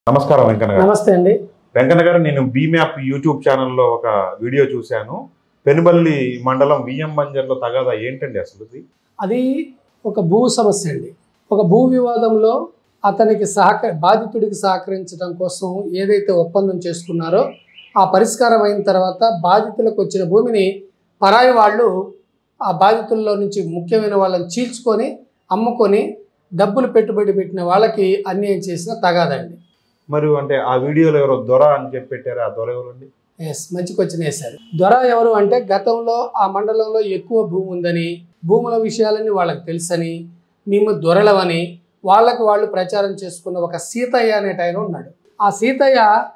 నమస్కారం వెంకన్న గారు నమస్తే అండి వెంకన్న గారు నేను బీమ్యాప్ యూట్యూబ్ ఛానల్లో ఒక వీడియో చూశాను పెనుబల్లి మండలం విఎం బంజర్లో తగాదా ఏంటండి అసలు ఇది? అది ఒక భూ సమస్య అండి ఒక భూ వివాదంలో అతనికి సహక బాధితుడికి సహకరించడం కోసం ఏదైతే ఒప్పందం చేసుకున్నారో ఆ పరిష్కారం అయిన తర్వాత బాధితులకు వచ్చిన భూమిని పరాయి వాళ్ళు ఆ బాధితుల్లో నుంచి ముఖ్యమైన వాళ్ళని చీల్చుకొని అమ్ముకొని డబ్బులు పెట్టుబడి పెట్టిన వాళ్ళకి అన్యాయం చేసిన తగాదండి మరి అంటే ఆ వీడియోలో ఎవరో దొర అని చెప్పి పెట్టారు ఆ దొర ఎవరండి ఎస్ మంచి క్వశ్చన్ వేశారు దొర ఎవరు అంటే గతంలో ఆ మండలంలో ఎక్కువ భూమి ఉందని భూముల విషయాలన్నీ వాళ్ళకి తెలుసని మేము దొరలవని వాళ్ళకు వాళ్ళు ప్రచారం చేసుకున్న ఒక సీతయ్య అనేట ఆయన ఉన్నాడు ఆ సీతయ్య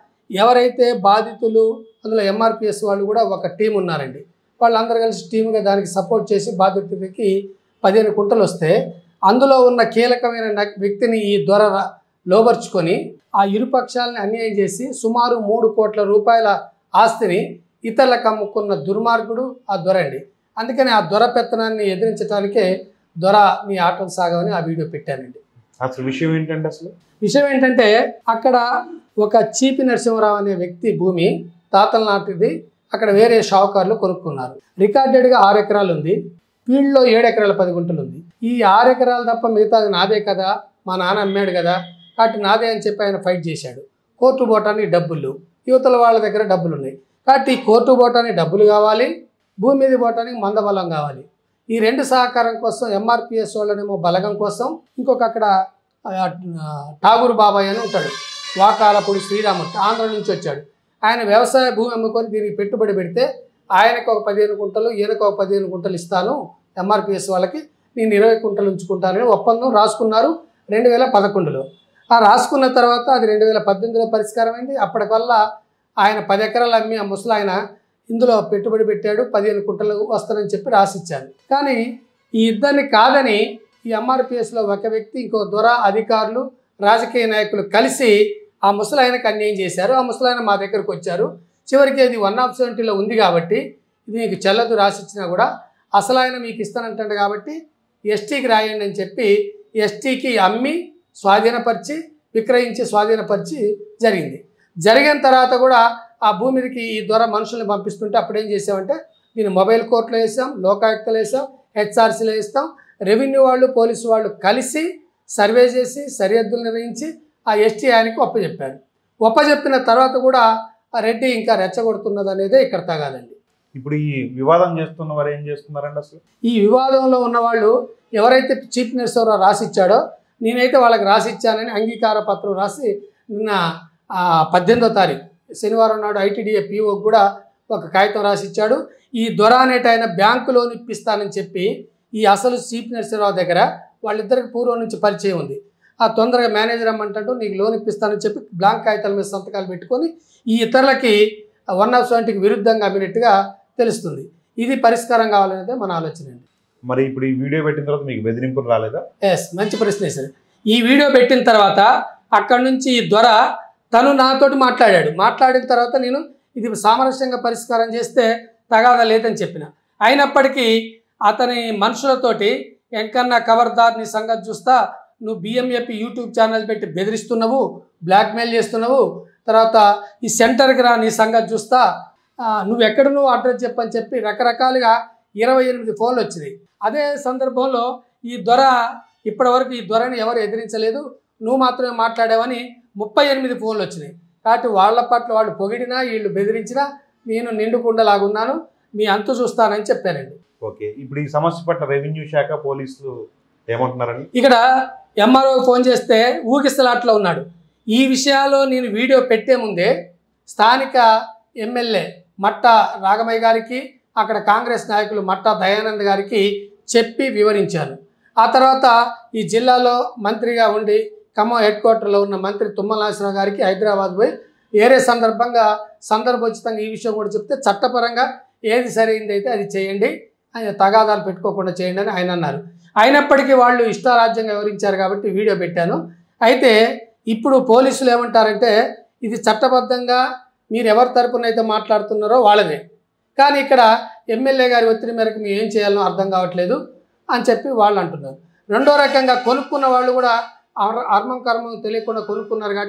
ఎవరైతే బాధితులు అందులో ఎంఆర్పిఎస్ వాళ్ళు కూడా ఒక టీం ఉన్నారండి వాళ్ళందరూ కలిసి టీముగా దానికి సపోర్ట్ చేసి బాధితుడికి పదిహేను కుంటలు వస్తే అందులో ఉన్న కీలకమైన నక్- వ్యక్తిని ఈ దొర రా- లోబర్చుకొని ఆ ఇరుపక్షాలని అన్యాయం చేసి సుమారు మూడు కోట్ల రూపాయల ఆస్తిని ఇతరులకు అమ్ముకున్న దుర్మార్గుడు ఆ దొర అండి అందుకని ఆ దొర పెత్తనాన్ని ఎదిరించడానికే దొర నీ ఆటలు సాగవని ఆ వీడియో పెట్టానండి అసలు విషయం ఏంటండి అసలు విషయం ఏంటంటే అక్కడ ఒక చీపి నరసింహరావు అనే వ్యక్తి భూమి తాతల నాటిది అక్కడ వేరే షావుకారులు కొనుక్కున్నారు రికార్డెడ్గా ఆరు ఎకరాలు ఉంది ఫీల్డ్లో ఏడు ఎకరాల పది గుంటలు ఉంది ఈ ఆరు ఎకరాలు తప్ప మిగతాది నాదే కదా మా నాన్న అమ్మాడు కదా కాబట్టి నాదే అని చెప్పి ఆయన ఫైట్ చేశాడు కోర్టు పోవటానికి డబ్బులు యువతల వాళ్ళ దగ్గర డబ్బులు ఉన్నాయి కాబట్టి ఈ కోర్టు పోవటానికి డబ్బులు కావాలి భూమి మీద పోవటానికి మందబలం కావాలి ఈ రెండు సహకారం కోసం ఎంఆర్పిఎస్ వాళ్ళనేమో బలగం కోసం ఇంకొక అక్కడ ఆ, ఆ, ఠాగూర్ బాబాయ్ అని ఉంటాడు వాకాలపూడి శ్రీరామూర్తి ఆంధ్ర నుంచి వచ్చాడు ఆయన వ్యవసాయ భూమి అమ్ముకొని దీనికి పెట్టుబడి పెడితే ఆయనకు ఒక పదిహేను కుంటలు ఈయనకు ఒక పదిహేను కుంటలు ఇస్తాను ఎంఆర్పిఎస్ వాళ్ళకి నేను ఇరవై కుంటలు ఉంచుకుంటానని ఒప్పందం రాసుకున్నారు రెండు వేల పదకొండులో ఆ రాసుకున్న తర్వాత అది రెండు వేల పద్దెనిమిదిలో పరిష్కారం అయింది అప్పటికల్లా ఆయన పది ఎకరాలు అమ్మి ఆ ముసలాయన ఇందులో పెట్టుబడి పెట్టాడు పదిహేను కుంటలు వస్తానని చెప్పి రాసిచ్చాను కానీ ఈ ఇద్దరిని కాదని ఈ ఎంఆర్పిఎస్లో ఒక వ్యక్తి ఇంకో దొర అధికారులు రాజకీయ నాయకులు కలిసి ఆ ముసలాయనకు అన్యాయం చేశారు ఆ ముసలాయన మా దగ్గరకు వచ్చారు చివరికి అది వన్ ఆఫ్ సెవెంటీలో ఉంది కాబట్టి ఇది మీకు చెల్లదు రాసిచ్చినా కూడా అసలు ఆయన మీకు ఇస్తానంటాడు కాబట్టి ఎస్టీకి రాయండి అని చెప్పి ఎస్టీకి అమ్మి స్వాధీనపరిచి విక్రయించి స్వాధీనపరిచి జరిగింది జరిగిన తర్వాత కూడా ఆ భూమికి ఈ దొర మనుషుల్ని పంపిస్తుంటే అప్పుడు ఏం చేసామంటే దీన్ని మొబైల్ కోర్టులో వేసాం లోకాయుక్తలో వేసాం హెచ్ఆర్సీలో వేస్తాం రెవెన్యూ వాళ్ళు పోలీసు వాళ్ళు కలిసి సర్వే చేసి సరిహద్దులు నిర్వహించి ఆ ఎస్టీ ఆయనకు ఒప్పచెప్పారు ఒప్పచెప్పిన తర్వాత కూడా ఆ రెడ్డి ఇంకా రెచ్చగొడుతున్నది అనేది ఇక్కడ తగాదండి ఇప్పుడు ఈ వివాదం చేస్తున్న వారు ఏం చేస్తున్నారండి అసలు ఈ వివాదంలో ఉన్న వాళ్ళు ఎవరైతే చీఫ్ మినిస్టర్ రాసిచ్చాడో నేనైతే వాళ్ళకి రాసిచ్చానని అంగీకార పత్రం రాసి నిన్న ఆ, పద్దెనిమిదో తారీఖు శనివారం నాడు ఐటీడీఏ పీఓకి కూడా ఒక కాగితం రాసిచ్చాడు ఈ దొర అనేట ఆయన బ్యాంకు లోన్ ఇప్పిస్తానని చెప్పి ఈ అసలు చీఫ్ నరసింహరావు దగ్గర వాళ్ళిద్దరికి పూర్వం నుంచి పరిచయం ఉంది ఆ తొందరగా మేనేజర్ అమ్మంటాడు నీకు లోన్ ఇప్పిస్తానని చెప్పి బ్లాంక్ కాగితాల మీద సంతకాలు పెట్టుకొని ఈ ఇతరులకి వన్ ఆఫ్ సెవెంటీకి విరుద్ధంగా అమ్మినట్టుగా తెలుస్తుంది ఇది పరిష్కారం కావాలనేదే మన ఆలోచన అండి మరి ఇప్పుడు ఈ వీడియో పెట్టిన తర్వాత మీకు బెదిరింపులు రాలేదా ఎస్ మంచి ప్రశ్న వేశారు ఈ వీడియో పెట్టిన తర్వాత అక్కడి నుంచి ఈ దొర తను నాతోటి మాట్లాడాడు మాట్లాడిన తర్వాత నేను ఇది సామరస్యంగా పరిష్కారం చేస్తే తగాదా లేదని చెప్పిన అయినప్పటికీ అతని మనుషులతోటి ఎంకన్నా ఖబర్దార్ నీ సంగతి చూస్తా నువ్వు బిఎంఏపి యూట్యూబ్ ఛానల్ పెట్టి బెదిరిస్తున్నావు బ్లాక్మెయిల్ చేస్తున్నావు తర్వాత ఈ సెంటర్కి రా నీ సంగతి చూస్తా ఆ, నువ్వు ఎక్కడ నువ్వు అడ్రస్ చెప్పని చెప్పి రకరకాలుగా ఇరవై ఎనిమిది ఫోన్లు వచ్చినాయి అదే సందర్భంలో ఈ దొర ఇప్పటివరకు ఈ దొరని ఎవరు ఎదిరించలేదు నువ్వు మాత్రమే మాట్లాడావని ముప్పై ఎనిమిది ఫోన్లు వచ్చినాయి కాబట్టి వాళ్ళ పట్ల వాళ్ళు పొగిడినా వీళ్ళు బెదిరించినా నేను నిండుకుండలాగున్నాను మీ అంతు చూస్తానని చెప్పానండి ఓకే ఇప్పుడు ఈ సమస్య పట్ల రెవెన్యూ శాఖ పోలీసులు ఏమంటున్నారండి ఇక్కడ ఎంఆర్ఓ ఫోన్ చేస్తే ఊగిస్తలాట్లో ఉన్నాడు ఈ విషయాల్లో నేను వీడియో పెట్టే ముందే స్థానిక ఎమ్మెల్యే మట్ట రాగమయ్య గారికి అక్కడ కాంగ్రెస్ నాయకులు మట్ట దయానంద్ గారికి చెప్పి వివరించాను ఆ తర్వాత ఈ జిల్లాలో మంత్రిగా ఉండి ఖమ్మం హెడ్ క్వార్టర్లో ఉన్న మంత్రి తుమ్మల నాగేశ్వరరావు గారికి హైదరాబాద్ పోయి వేరే సందర్భంగా సందర్భోచితంగా ఈ విషయం కూడా చెప్తే చట్టపరంగా ఏది సరైంది అయితే అది చేయండి ఆయన తగాదాలు పెట్టుకోకుండా చేయండి అని ఆయన అన్నారు అయినప్పటికీ వాళ్ళు ఇష్టారాజ్యంగా వివరించారు కాబట్టి వీడియో పెట్టాను అయితే ఇప్పుడు పోలీసులు ఏమంటారంటే ఇది చట్టబద్ధంగా మీరు ఎవరి తరపున అయితే మాట్లాడుతున్నారో వాళ్ళదే కానీ ఇక్కడ ఎమ్మెల్యే గారి ఒత్తిడి మేరకు మేము ఏం చేయాలనో అర్థం కావట్లేదు అని చెప్పి వాళ్ళు అంటున్నారు రెండో రకంగా కొనుక్కున్న వాళ్ళు కూడా అర్- అర్మం కర్మం తెలియకుండా కొనుక్కున్నారు కాబట్టి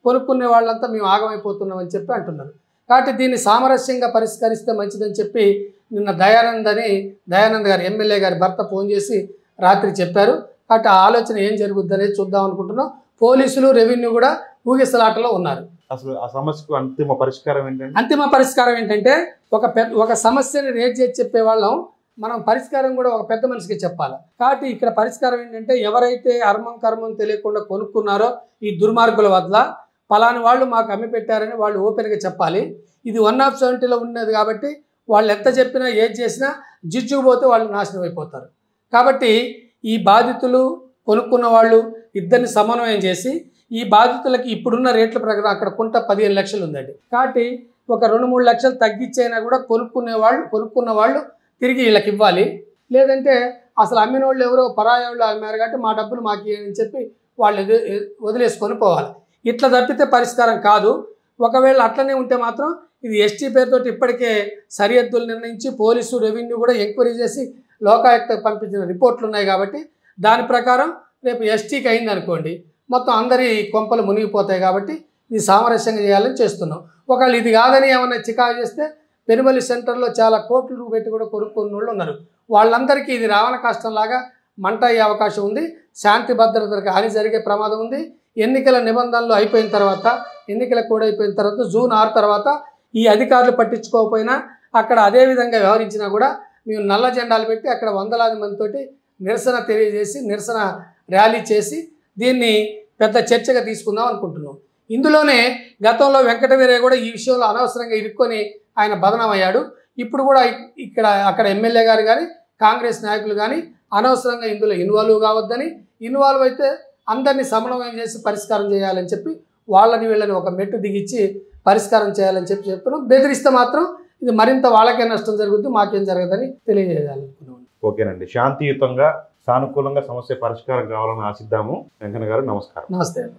కొనుక్కునే వాళ్ళంతా మేము ఆగమైపోతున్నాం అని చెప్పి అంటున్నారు కాబట్టి దీన్ని సామరస్యంగా పరిష్కరిస్తే మంచిదని చెప్పి నిన్న దయానంద్ అని దయానంద్ గారు ఎమ్మెల్యే గారి భర్త ఫోన్ చేసి రాత్రి చెప్పారు కాబట్టి ఆ ఆలోచన ఏం జరుగుద్ది అనేది చూద్దాం అనుకుంటున్నాం పోలీసులు రెవెన్యూ కూడా ఊగిసలాటలో ఉన్నారు అసలు ఆ సమస్యకు అంతిమ పరిష్కారం ఏంటంటే అంతిమ పరిష్కారం ఏంటంటే ఒక పెద్ద ఒక సమస్యని రేట్ చేసి చెప్పే వాళ్ళం మనం పరిష్కారం కూడా ఒక పెద్ద మనిషికి చెప్పాలి కాబట్టి ఇక్కడ పరిష్కారం ఏంటంటే ఎవరైతే అర్మం కర్మం తెలియకుండా కొనుక్కున్నారో ఈ దుర్మార్గుల వద్ద పలాని వాళ్ళు మాకు అమ్మి పెట్టారని వాళ్ళు ఓపెన్గా చెప్పాలి ఇది వన్ ఆఫ్ సెవెంటీలో ఉన్నది కాబట్టి వాళ్ళు ఎంత చెప్పినా ఏది చేసినా జిజ్జుకుపోతే వాళ్ళు నాశనం అయిపోతారు కాబట్టి ఈ బాధితులు కొనుక్కున్న వాళ్ళు ఇద్దరిని సమన్వయం చేసి ఈ బాధితులకి ఇప్పుడున్న రేట్ల ప్రకారం అక్కడ కుంట పదిహేను లక్షలు ఉందండి కాబట్టి ఒక రెండు మూడు లక్షలు తగ్గించైనా కూడా కొనుక్కునే వాళ్ళు కొనుక్కున్న వాళ్ళు తిరిగి వీళ్ళకి ఇవ్వాలి లేదంటే అసలు అమ్మిన వాళ్ళు ఎవరో పరాయి వాళ్ళు అమ్మారు కాబట్టి మా డబ్బులు మాకు ఇవ్వండి అని చెప్పి వాళ్ళు ఎదు- ఎ- వదిలేసుకొని పోవాలి ఇట్లా తప్పితే పరిష్కారం కాదు ఒకవేళ అట్లనే ఉంటే మాత్రం ఇది ఎస్టీ పేరుతో ఇప్పటికే సరిహద్దులు నిర్ణయించి పోలీసు రెవెన్యూ కూడా ఎంక్వైరీ చేసి లోకాయుక్తకు పంపించిన రిపోర్ట్లు ఉన్నాయి కాబట్టి దాని ప్రకారం రేపు ఎస్టీకి అయింది అనుకోండి మొత్తం అందరి కొంపలు మునిగిపోతాయి కాబట్టి ఇది సామరస్యంగా చేయాలని చేస్తున్నాం ఒకవేళ ఇది కాదని ఏమైనా చికాకు చేస్తే పెనుబలి సెంటర్లో చాలా కోట్లు పెట్టి కూడా కొనుక్కున్న వాళ్ళు ఉన్నారు వాళ్ళందరికీ ఇది రావణ కష్టంలాగా మంట అయ్యే అవకాశం ఉంది శాంతి భద్రతలకు హాని జరిగే ప్రమాదం ఉంది ఎన్నికల నిబంధనలు అయిపోయిన తర్వాత ఎన్నికల కూడా అయిపోయిన తర్వాత జూన్ ఆరు తర్వాత ఈ అధికారులు పట్టించుకోకపోయినా అక్కడ అదే విధంగా వ్యవహరించినా కూడా మేము నల్ల జెండాలు పెట్టి అక్కడ వందలాది మందితోటి నిరసన తెలియజేసి నిరసన ర్యాలీ చేసి దీన్ని పెద్ద చర్చగా తీసుకుందాం అనుకుంటున్నాం ఇందులోనే గతంలో వెంకటవీరయ్య కూడా ఈ విషయంలో అనవసరంగా ఇరుక్కొని ఆయన బదనమయ్యాడు ఇప్పుడు కూడా ఇక్- ఇక్కడ అక్కడ ఎమ్మెల్యే గారు కానీ కాంగ్రెస్ నాయకులు కానీ అనవసరంగా ఇందులో ఇన్వాల్వ్ కావద్దని ఇన్వాల్వ్ అయితే అందరినీ సమన్వయం చేసి పరిష్కారం చేయాలని చెప్పి వాళ్ళని వీళ్ళని ఒక మెట్టు దిగిచ్చి పరిష్కారం చేయాలని చెప్పి చెప్తున్నాం బెదిరిస్తే మాత్రం ఇది మరింత వాళ్ళకే నష్టం జరుగుద్ది మాకేం జరగదని తెలియజేయాలనుకున్నాం ఓకేనండి శాంతియుతంగా సానుకూలంగా సమస్య పరిష్కారం కావాలని ఆశిద్దాము వెంకన్న గారు నమస్కారం నమస్తే